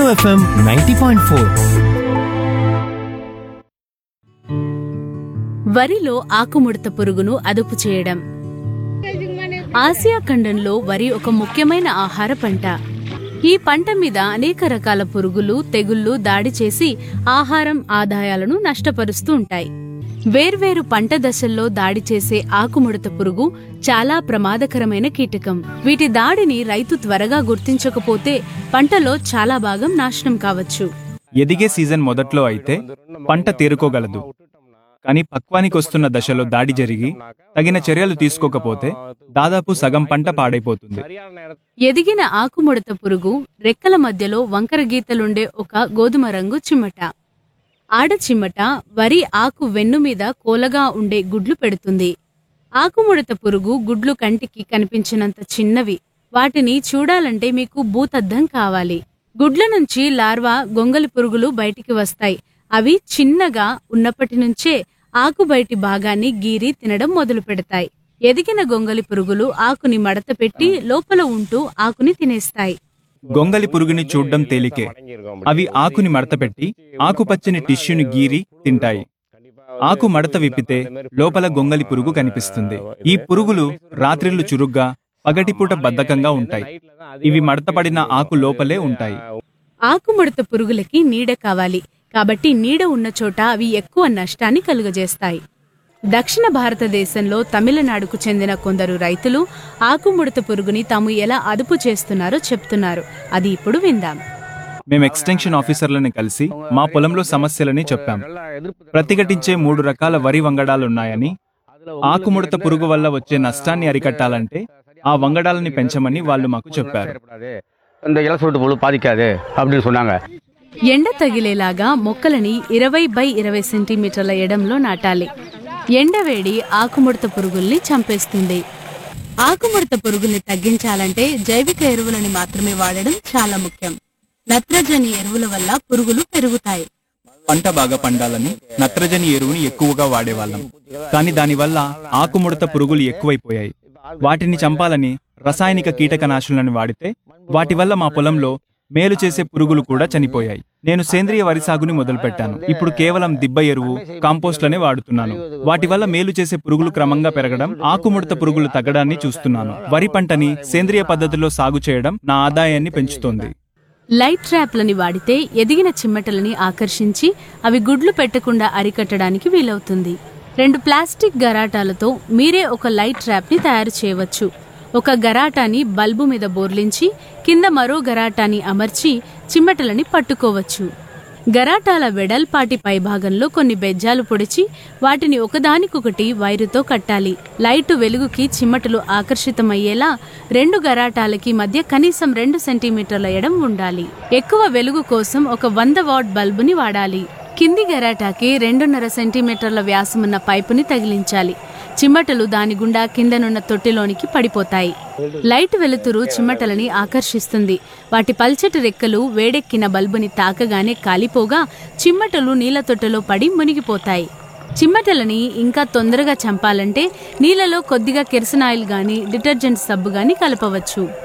FM ninety point four వరిలో ఆకుముడత పురుగును అదుపు చేయడం ఆసియా ఖండంలో వరి ఒక ముఖ్యమైన ఆహార పంట ఈ పంట మీద అనేక రకాల పురుగులు తెగుళ్లు దాడి చేసి ఆహారం ఆదాయాలను నష్టపరుస్తూ ఉంటాయి వేర్వేరు పంట దశల్లో దాడి చేసే ఆకుముడత పురుగు చాలా ప్రమాదకరమైన కీటకం వీటి దాడిని రైతు త్వరగా గుర్తించకపోతే పంటలో చాలా భాగం నాశనం కావచ్చు ఎదిగే సీజన్ మొదట్లో అయితే పంట తేరుకోగలదు కానీ పక్వానికి వస్తున్న దశలో దాడి జరిగి తగిన చర్యలు తీసుకోకపోతే దాదాపు సగం పంట పాడైపోతుంది ఎదిగిన ఆకుముడత పురుగు రెక్కల మధ్యలో వంకర గీతలుండే ఒక గోధుమ రంగు చిమ్మట ఆడ చిమ్మట వరి ఆకు వెన్ను మీద కోలగా ఉండే గుడ్లు పెడుతుంది ఆకుముడత పురుగు గుడ్లు కంటికి కనిపించినంత చిన్నవి వాటిని చూడాలంటే మీకు భూతద్దం కావాలి గుడ్ల నుంచి లార్వా గొంగలి పురుగులు బయటికి వస్తాయి అవి చిన్నగా ఉన్నప్పటి నుంచే ఆకు బయటి భాగాన్ని గీరి తినడం మొదలు పెడతాయి ఎదిగిన గొంగలి పురుగులు ఆకుని మడత పెట్టి లోపల ఉంటూ ఆకుని తినేస్తాయి గొంగలి పురుగుని చూడ్డం తేలికే అవి ఆకుని మడతపెట్టి ఆకుపచ్చని టిష్యూని గీరి తింటాయి ఆకు మడత విప్పితే లోపల గొంగలి పురుగు కనిపిస్తుంది ఈ పురుగులు రాత్రిళ్ళు చురుగ్గా పగటిపూట బద్ధకంగా ఉంటాయి ఇవి మడతపడిన ఆకు లోపలే ఉంటాయి ఆకుముడత పురుగులకి నీడ కావాలి కాబట్టి నీడ ఉన్న చోట అవి ఎక్కువ నష్టాన్ని కలుగజేస్తాయి దక్షిణ భారతదేశంలో తమిళనాడుకు చెందిన కొందరు రైతులు ఆకుముడత పురుగుని తాము ఎలా అదుపు చేస్తున్నారో చెప్తున్నారు అది ఇప్పుడు విందాం మేము ఎక్స్టెన్షన్ ఆఫీసర్లని కలిసి మా పొలంలో సమస్యలని చెప్పాం ప్రతిఘటించే మూడు రకాల వరి వంగడాలున్నాయని ఆకుముడత పురుగు వల్ల వచ్చే నష్టాన్ని అరికట్టాలంటే ఆ వంగడాలని పెంచమని వాళ్ళు మాకు చెప్పారు இந்த இலை சுருட்டு புழு பாதிக்காது அப்படின்னு சொன்னாங்க ఎండ తగిలేలాగా మొక్కలని ఇరవై బై ఇరవై సెంటీమీటర్ల ఎడంలో నాటాలి ఎండవేడి ఆకుముడత పురుగుల్ని చంపేస్తుంది ఆకుముడత పురుగుల్ని తగ్గించాలంటే జైవిక ఎరువులని మాత్రమే వాడడం చాలా ముఖ్యం నత్రజని ఎరువుల వల్ల పురుగులు పెరుగుతాయి పంట బాగా పండాలని నత్రజని ఎరువుని ఎక్కువగా వాడేవాళ్ళం కానీ దానివల్ల ఆకుముడత పురుగులు ఎక్కువైపోయాయి వాటిని చంపాలని రసాయనిక కీటకనాశులను వాడితే వాటి వల్ల మా పొలంలో మేలు చేసే పురుగులు కూడా చనిపోయాయి నేను సేంద్రియ వరి సాగుని మొదలుపెట్టాను ఇప్పుడు కేవలం దిబ్బ ఎరువు కాంపోస్ట్లనే వాడుతున్నాను వాటి వల్ల మేలు చేసే పురుగులు క్రమంగా పెరగడం ఆకుముడత పురుగులు తగ్గడాన్ని చూస్తున్నాను వరి పంటని సేంద్రియ పద్ధతిలో సాగు చేయడం నా ఆదాయాన్ని పెంచుతోంది లైట్ ట్రాప్లని వాడితే ఎదిగిన చిమ్మటలని ఆకర్షించి అవి గుడ్లు పెట్టకుండా అరికట్టడానికి వీలవుతుంది రెండు ప్లాస్టిక్ గరాటాలతో మీరే ఒక లైట్ ట్రాప్ని తయారు చేయవచ్చు ఒక గరాటాని బల్బు మీద బోర్లించి కింద మరో గరాటాని అమర్చి చిమ్మటలని పట్టుకోవచ్చు గరాటాల వెడల్పాటి పైభాగంలో కొన్ని బెజ్జాలు పొడిచి వాటిని ఒకదానికొకటి వైరుతో కట్టాలి లైటు వెలుగుకి చిమ్మటలు ఆకర్షితమయ్యేలా రెండు గరాటాలకి మధ్య కనీసం రెండు సెంటీమీటర్ల ఎడం ఉండాలి ఎక్కువ వెలుగు కోసం ఒక వంద వాట్ బల్బుని వాడాలి కింది గరాటాకి రెండున్నర సెంటీమీటర్ల వ్యాసమున్న పైపుని తగిలించాలి చిమ్మటలు దాని గుండా కిందనున్న తొట్టిలోనికి పడిపోతాయి లైట్ వెలుతురు చిమ్మటలని ఆకర్షిస్తుంది వాటి పల్చటి రెక్కలు వేడెక్కిన బల్బుని తాకగానే కాలిపోగా చిమ్మటలు నీళ్ల తొట్టెలో పడి మునిగిపోతాయి చిమ్మటలని ఇంకా తొందరగా చంపాలంటే నీళ్ళలో కొద్దిగా కెరసనాయిల్ గాని డిటర్జెంట్ సబ్బు గాని కలపవచ్చు